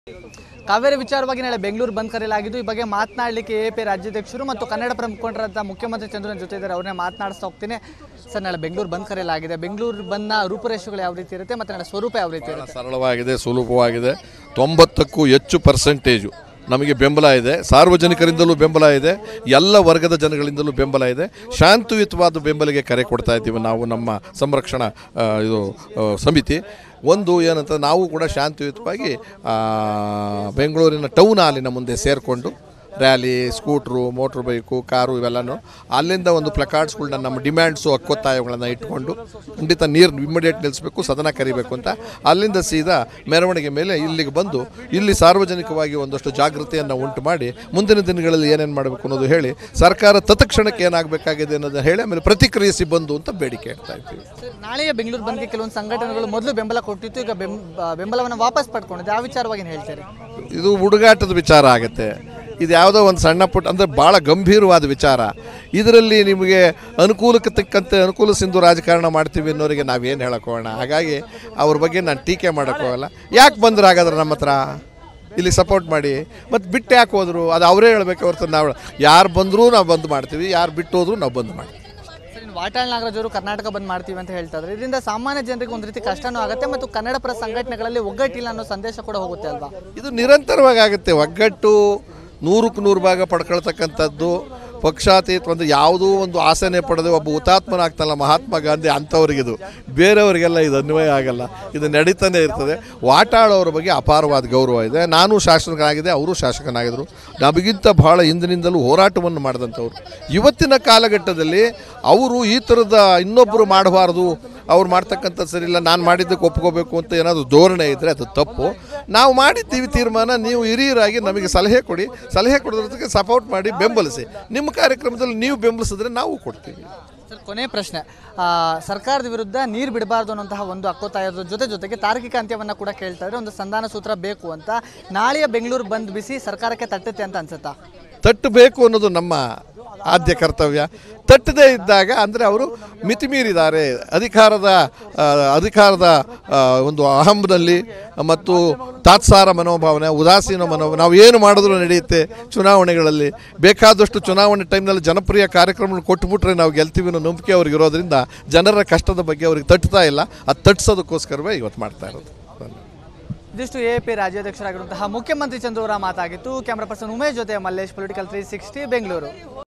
ಕಾವೇರಿ ವಿಚಾರವಾಗಿ ನಾಳೆ ಬೆಂಗಳೂರು ಬಂದ್ ಕರೆಯಲಾಗಿದ್ದು ಈ ಬಗ್ಗೆ ಮಾತನಾಡಲಿಕ್ಕೆ ಎ ಪಿ ರಾಜ್ಯಾಧ್ಯಕ್ಷರು ಮತ್ತು ಕನ್ನಡ ಪರ ಮುಖಂಡರಂತ ಮುಖ್ಯಮಂತ್ರಿ ಚಂದ್ರನ ಜೊತೆ ಇದ್ದಾರೆ ಅವ್ರನ್ನೇ ಮಾತನಾಡಿಸ್ತಾ ಹೋಗ್ತೀನಿ ಸರ್ ನಾಳೆ ಬೆಂಗಳೂರು ಬಂದ್ ಕರೆಯಲಾಗಿದೆ ಬೆಂಗಳೂರು ಬಂದ್ನ ರೂಪುರೇಷೆಗಳು ಯಾವ ರೀತಿ ಇರುತ್ತೆ ಮತ್ತು ನಾಳೆ ಸ್ವರೂಪ ಯಾವ ರೀತಿ ಇರುತ್ತೆ ಸರಳವಾಗಿದೆ ಸುಲಭವಾಗಿದೆ ತೊಂಬತ್ತಕ್ಕೂ ಹೆಚ್ಚು ಪರ್ಸೆಂಟೇಜು ನಮಗೆ ಬೆಂಬಲ ಇದೆ ಸಾರ್ವಜನಿಕರಿಂದಲೂ ಬೆಂಬಲ ಇದೆ ಎಲ್ಲ ವರ್ಗದ ಜನಗಳಿಂದಲೂ ಬೆಂಬಲ ಇದೆ ಶಾಂತಿಯುತವಾದ ಬೆಂಬಲಿಗೆ ಕರೆ ಕೊಡ್ತಾ ಇದ್ದೀವಿ ನಾವು ನಮ್ಮ ಸಂರಕ್ಷಣಾ ಆ, ಇದು ಆ, ಸಮಿತಿ ಒಂದು ಏನಂತ ನಾವು ಕೂಡ ಶಾಂತಿಯುತವಾಗಿ ಆ, ಬೆಂಗಳೂರಿನ ಟೌನ್ ಹಾಲಿನ ಮುಂದೆ ಸೇರಿಕೊಂಡು rally scooter motorbike car ಇವೆಲ್ಲನೂ ಅಲ್ಲಿಂದ ಒಂದು ಪ್ಲಕಾರ್ಡ್ಸ್ಗಳನ್ನ ನಮ್ಮ ಡಿಮ್ಯಾಂಡ್ಸು ಹಕ್ಕೊತ್ತಾಯಗಳನ್ನು ಇಟ್ಕೊಂಡು ಖಂಡಿತ ನೀರು ಇಮಿಡಿಯೇಟ್ ನಿಲ್ಲಿಸಬೇಕು ಸದನ ಕರಿಬೇಕು ಅಂತ ಅಲ್ಲಿಂದ ಸೀದಾ ಮೆರವಣಿಗೆ ಮೇಲೆ ಇಲ್ಲಿಗೆ ಬಂದು ಇಲ್ಲಿ ಸಾರ್ವಜನಿಕವಾಗಿ ಒಂದಷ್ಟು ಜಾಗೃತಿಯನ್ನು ಉಂಟು ಮಾಡಿ ಮುಂದಿನ ದಿನಗಳಲ್ಲಿ ಏನೇನು ಮಾಡಬೇಕು ಅನ್ನೋದು ಹೇಳಿ ಸರ್ಕಾರ ತತ್ಕ್ಷಣಕ್ಕೆ ಏನಾಗಬೇಕಾಗಿದೆ ಅನ್ನೋದನ್ನ ಹೇಳಿ ಆಮೇಲೆ ಪ್ರತಿಕ್ರಿಯಿಸಿ ಬಂದು ಅಂತ ಬೇಡಿಕೆ ಇಡ್ತಾ ಇದ್ದೀವಿ ಸರ್, ನಾಳೆಯ ಬೆಂಗಳೂರು ಬಂದ್ಗೆ ಕೆಲವೊಂದು ಸಂಘಟನೆಗಳು ಮೊದಲು ಬೆಂಬಲ ಕೊಟ್ಟಿತ್ತು ಈಗ ಬೆಂ ಬೆಂಬಲವನ್ನು ವಾಪಸ್ ಪಡ್ಕೊಂಡಿದೆ ಆ ವಿಚಾರವಾಗಿ ಏನು ಹೇಳ್ತೀರಿ ಇದು ಹುಡುಗಾಟದ ವಿಚಾರ ಆಗುತ್ತೆ ಇದು ಯಾವುದೋ ಒಂದು ಸಣ್ಣ ಪುಟ್ಟ ಅಂದರೆ ಭಾಳ ಗಂಭೀರವಾದ ವಿಚಾರ ಇದರಲ್ಲಿ ನಿಮಗೆ ಅನುಕೂಲಕ್ಕೆ ತಕ್ಕಂತೆ ಅನುಕೂಲ ಸಿಂಧು ರಾಜಕಾರಣ ಮಾಡ್ತೀವಿ ಅನ್ನೋರಿಗೆ ನಾವೇನು ಹೇಳೋಕ್ಕೋಣ ಹಾಗಾಗಿ ಅವ್ರ ಬಗ್ಗೆ ನಾನು ಟೀಕೆ ಮಾಡೋಕ್ಕೋಗಲ್ಲ ಯಾಕೆ ಬಂದ್ರು ಹಾಗಾದ್ರೆ ನಮ್ಮ ಹತ್ರ ಇಲ್ಲಿ ಸಪೋರ್ಟ್ ಮಾಡಿ ಮತ್ತು ಬಿಟ್ಟು ಯಾಕೆ ಹೋದ್ರು ಅದು ಅವರೇ ಹೇಳ್ಬೇಕು ಹೊರತು ನಾವು ಯಾರು ಬಂದರೂ ನಾವು ಬಂದ್ ಮಾಡ್ತೀವಿ ಯಾರು ಬಿಟ್ಟು ಹೋದ್ರು ನಾವು ಬಂದ್ ಮಾಡ್ತೀವಿ ಸರ್ ಇನ್ನು ವಾಟಾಳ್ ನಾಗರಾಜ್ ಅವರು ಕರ್ನಾಟಕ ಬಂದ್ ಮಾಡ್ತೀವಿ ಅಂತ ಹೇಳ್ತಾ ಇದ್ದಾರೆ ಇದರಿಂದ ಸಾಮಾನ್ಯ ಜನರಿಗೆ ಒಂದು ರೀತಿ ಕಷ್ಟನೂ ಆಗುತ್ತೆ ಮತ್ತು ಕನ್ನಡ ಪರ ಸಂಘಟನೆಗಳಲ್ಲಿ ಒಗ್ಗಟ್ಟಿಲ್ಲ ಅನ್ನೋ ಸಂದೇಶ ಕೂಡ ಹೋಗುತ್ತೆ ಅಲ್ವಾ ಇದು ನಿರಂತರವಾಗಿ ಆಗುತ್ತೆ ಒಗ್ಗಟ್ಟು ನೂರಕ್ಕೆ ನೂರು ಭಾಗ ಪಡ್ಕೊಳ್ತಕ್ಕಂಥದ್ದು ಪಕ್ಷಾತೀತ ಒಂದು ಯಾವುದೂ ಒಂದು ಆಸೆನೆ ಪಡೆದು ಒಬ್ಬ ಹುತಾತ್ಮನಾಗ್ತಲ್ಲ ಮಹಾತ್ಮ ಗಾಂಧಿ ಅಂಥವ್ರಿಗಿದು ಬೇರೆಯವರಿಗೆಲ್ಲ ಇದು ಅನ್ವಯ ಆಗಲ್ಲ ಇದು ನಡೀತಾನೆ ಇರ್ತದೆ ವಾಟಾಳ್ ಬಗ್ಗೆ ಅಪಾರವಾದ ಗೌರವ ಇದೆ ನಾನು ಶಾಸಕನಾಗಿದೆ ಅವರು ಶಾಸಕನಾಗಿದ್ದರು ನಮಗಿಂತ ಬಹಳ ಹಿಂದಿನಿಂದಲೂ ಹೋರಾಟವನ್ನು ಮಾಡಿದಂಥವ್ರು ಇವತ್ತಿನ ಕಾಲಘಟ್ಟದಲ್ಲಿ ಅವರು ಈ ಥರದ ಇನ್ನೊಬ್ಬರು ಮಾಡಬಾರ್ದು ಅವ್ರು ಮಾಡ್ತಕ್ಕಂಥದ್ದು ಸರಿ ಇಲ್ಲ ನಾನು ಮಾಡಿದ್ದಕ್ಕೆ ಒಪ್ಕೋಬೇಕು ಅಂತ ಏನಾದರೂ ಧೋರಣೆ ಇದ್ದರೆ ಅದು ತಪ್ಪು ನಾವು ಮಾಡಿದ್ದೀವಿ ತೀರ್ಮಾನ ನೀವು ಹಿರಿಯರಾಗಿ ನಮಗೆ ಸಲಹೆ ಕೊಡಿ ಸಲಹೆ ಕೊಡೋದಕ್ಕೆ ಸಪೋರ್ಟ್ ಮಾಡಿ ಬೆಂಬಲಿಸಿ ನಿಮ್ಮ ಕಾರ್ಯಕ್ರಮದಲ್ಲಿ ನೀವು ಬೆಂಬಲಿಸಿದ್ರೆ ನಾವು ಕೊಡ್ತೀವಿ ಸರ್ ಕೊನೆ ಪ್ರಶ್ನೆ ಆ, ಸರ್ಕಾರದ ವಿರುದ್ಧ ನೀರು ಬಿಡಬಾರ್ದು ಅನ್ನೋಂತಹ ಒಂದು ಹಕ್ಕೊತ್ತಾಯದ ಜೊತೆ ಜೊತೆಗೆ ತಾರ್ಕಿಕ ಅಂತ್ಯವನ್ನು ಕೂಡ ಕೇಳ್ತಾ ಇದ್ರೆ ಒಂದು ಸಂಧಾನ ಸೂತ್ರ ಬೇಕು ಅಂತ ನಾಳೆಯ ಬೆಂಗಳೂರು ಬಂದ್ ಬಿಸಿ ಸರ್ಕಾರಕ್ಕೆ ತಟ್ಟುತ್ತೆ ಅಂತ ಅನ್ಸುತ್ತಾ ತಟ್ಟಬೇಕು ಅನ್ನೋದು ನಮ್ಮ ಆದ್ಯ ಕರ್ತವ್ಯ ತಟ್ಟದೇ ಇದ್ದಾಗ ಅಂದರೆ ಅವರು ಮಿತಿಮೀರಿದ್ದಾರೆ ಅಧಿಕಾರದ ಆ, ಅಧಿಕಾರದ ಆ, ಒಂದು ಅಹಂನಲ್ಲಿ ಮತ್ತು ತಾತ್ಸಾರ ಮನೋಭಾವನೆ ಉದಾಸೀನ ಮನೋಭಾವ ನಾವು ಏನು ಮಾಡಿದ್ರೂ ನಡೆಯುತ್ತೆ ಚುನಾವಣೆಗಳಲ್ಲಿ ಬೇಕಾದಷ್ಟು ಚುನಾವಣೆ ಟೈಮ್ನಲ್ಲಿ ಜನಪ್ರಿಯ ಕಾರ್ಯಕ್ರಮಗಳು ಕೊಟ್ಟುಬಿಟ್ರೆ ನಾವು ಗೆಲ್ತೀವಿ ಅನ್ನೋ ನಂಬಿಕೆ ಅವ್ರಿಗೆ ಇರೋದ್ರಿಂದ ಜನರ ಕಷ್ಟದ ಬಗ್ಗೆ ಅವ್ರಿಗೆ ತಟ್ತಾ ಇಲ್ಲ ಅದು ತಟ್ಟಿಸೋದಕ್ಕೋಸ್ಕರವೇ ಇವತ್ತು ಮಾಡ್ತಾ ಇರೋದು ಇದಿಷ್ಟು ಎ ಪಿ ರಾಜ್ಯಾಧ್ಯಕ್ಷರಾಗಿರುವಂತಹ ಮುಖ್ಯಮಂತ್ರಿ ಚಂದ್ರ ಅವರ ಮಾತಾಗಿತ್ತು ಕ್ಯಾಮ್ರಾ ಪರ್ಸನ್ ಉಮೇಶ್ ಜೊತೆ Mallesh political three sixty Bengaluru